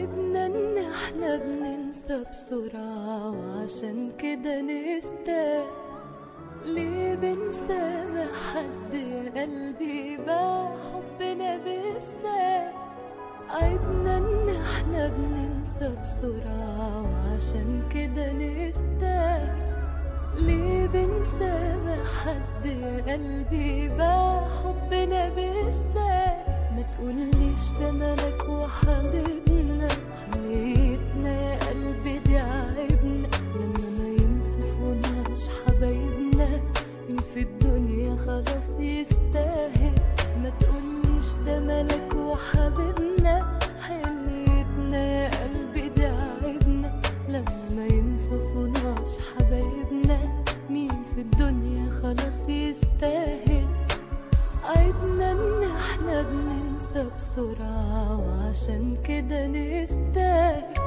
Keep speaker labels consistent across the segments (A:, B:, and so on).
A: عيبنا ان احنا بننسى بسرعة وعشان كده نستاهل ليه بنسامح حد يا قلبي باع حبنا بالسهل عيبنا ان احنا بننسى بسرعة وعشان كده نستاهل ليه بنسامح حد يا قلبي باع حبنا بالسهل ما تقوليش ده ملك وحبيبنا حنيتنا يا قلبي دي عيبنا لما ما ينصفوناش حبايبنا مين في الدنيا خلاص يستاهل ما تقوليش ده ملك وحبيبنا حنيتنا يا قلبي دي عيبنا لما ما ينصفوناش حبايبنا مين في الدنيا خلاص يستاهل عيبنا ان احنا بننسى بسرعة وعشان كده نستاهل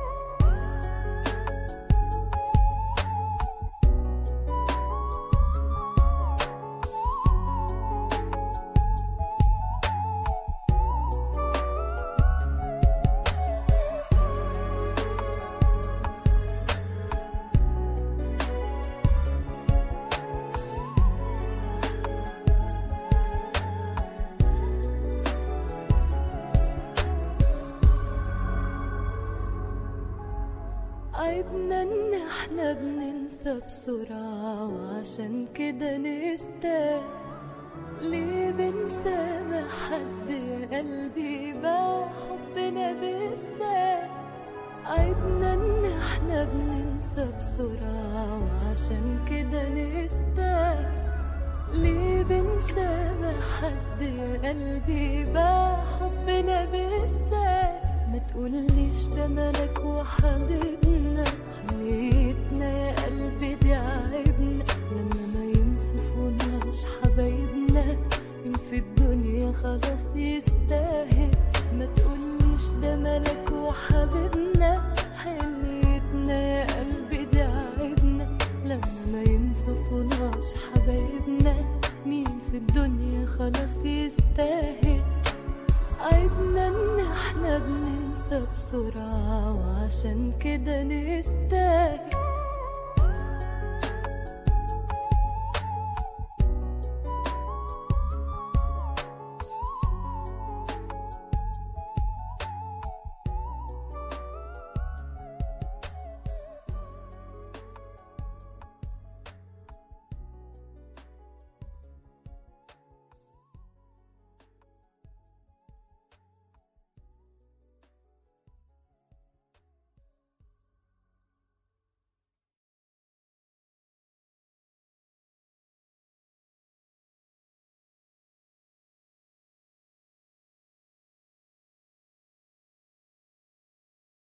A: عيبنا ان احنا بننسى بسرعة وعشان كده نستاهل ليه بنسامح حد يا قلبي باع حبنا بالسهل عيبنا ان احنا بننسى بسرعة وعشان كده نستاهل ليه بنسامح حد يا قلبي باع حبنا بالسهل ما تقوليش ده ملك وحبيبنا حنيتنا يا قلبي دي عيبنا لما ما ينصفوناش حبايبنا مين في الدنيا خلاص يستاهل ما تقوليش ده ملك وحبيبنا حنيتنا يا قلبي دي عيبنا لما ما ينصفوناش حبايبنا مين في الدنيا خلاص يستاهل عيبنا ان احنا بننسى بسرعة وعشان كده نستاهل